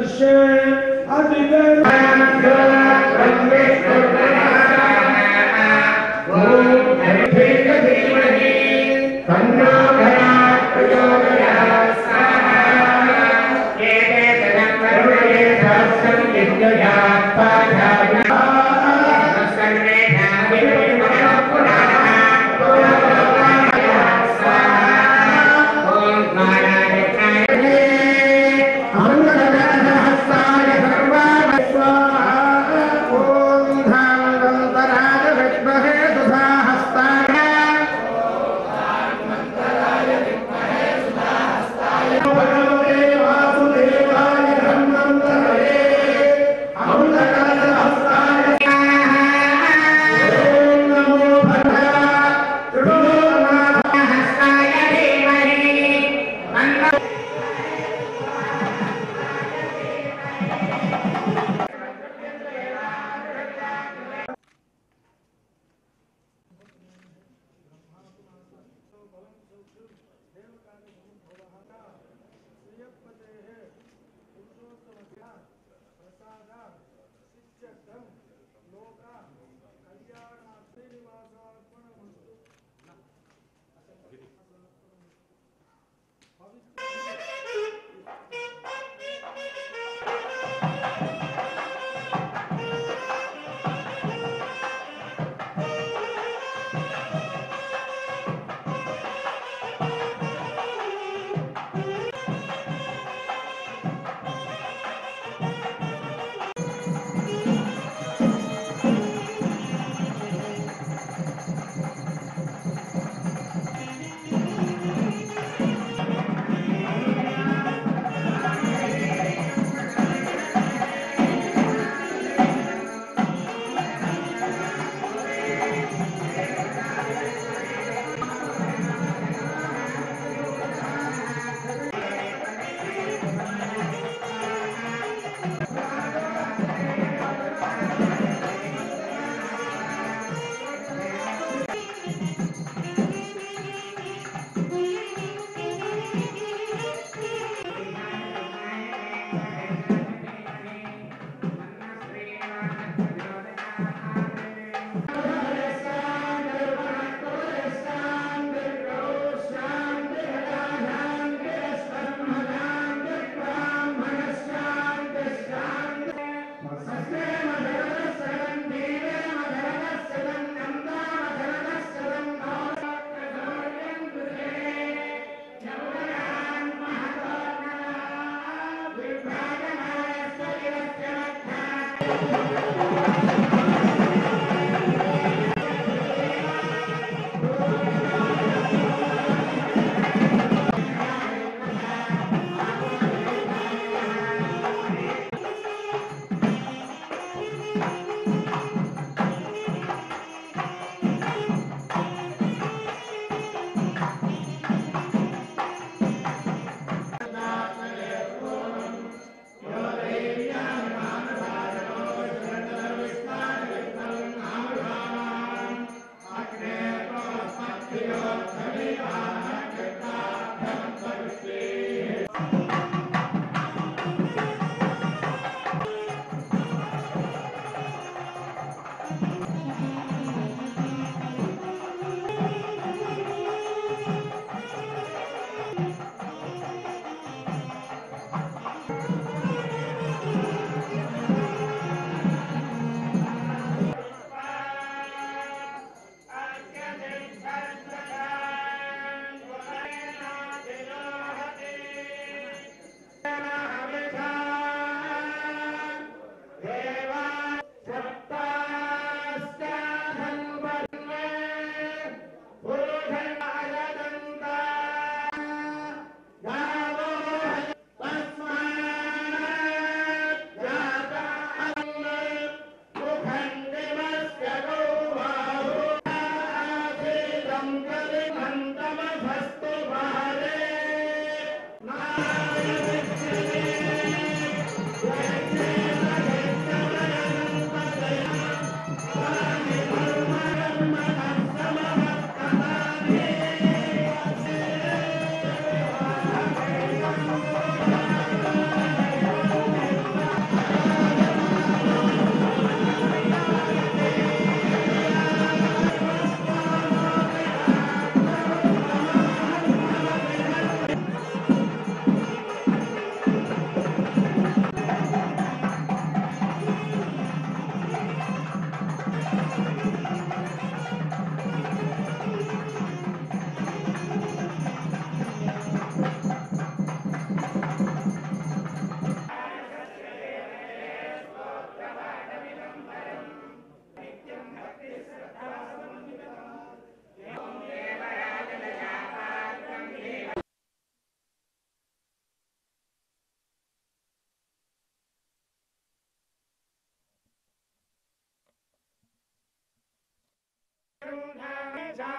तस्य మంగళహస్తాయ సర్వాయ స్వాహ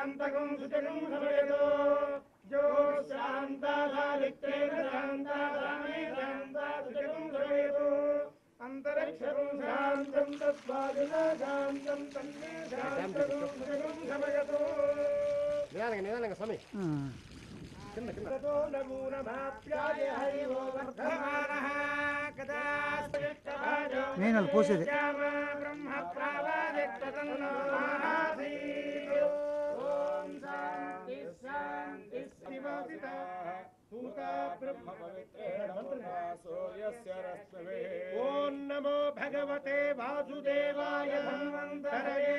శాంతకం సుచకం సమయతో జో శాంతాలిత్రేణ శాంతామే శాంతా సుచకం సమయతో అంతరిక్షరం శాంతం తద్వాదిన శాంతం తన్మే శాంతకం సుచకం సమయతో నిదానంగా నిదానంగా స్వామి కింద కింద ततो नमो नमाप्याय हरिवो वर्धमानः कदा स्पष्टभाजो నేను వాళ్ళు పోసేది श्याम ब्रह्म प्रावादित्ततन्नो महासीत् ॐ शान्ति शान्ति शिवसिता भूता ब्रह्म पवित्रेण सूर्यस्य रश्मिभिः ॐ नमो भगवते वासुदेवाय धन्वन्तरये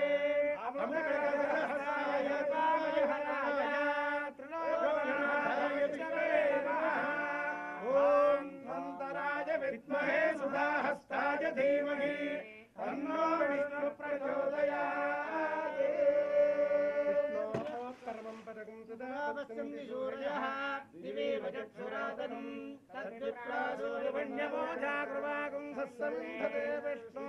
अमृतहस्ताय कामहराय त्रिलोकनाथाय विष्णवे नमः ॐ धन्तराय विद्महे सुधाहस्ताय धीमहि तन्नो विष्णु प्रचोदयात् विष्णोः परमं पदकं सदा पश्यन्ति सूर्यः दिवेव चक्षुरातनं तद्विप्रा सूर्यवण्यमोजाकृवागुं सस्सन्धते विष्णो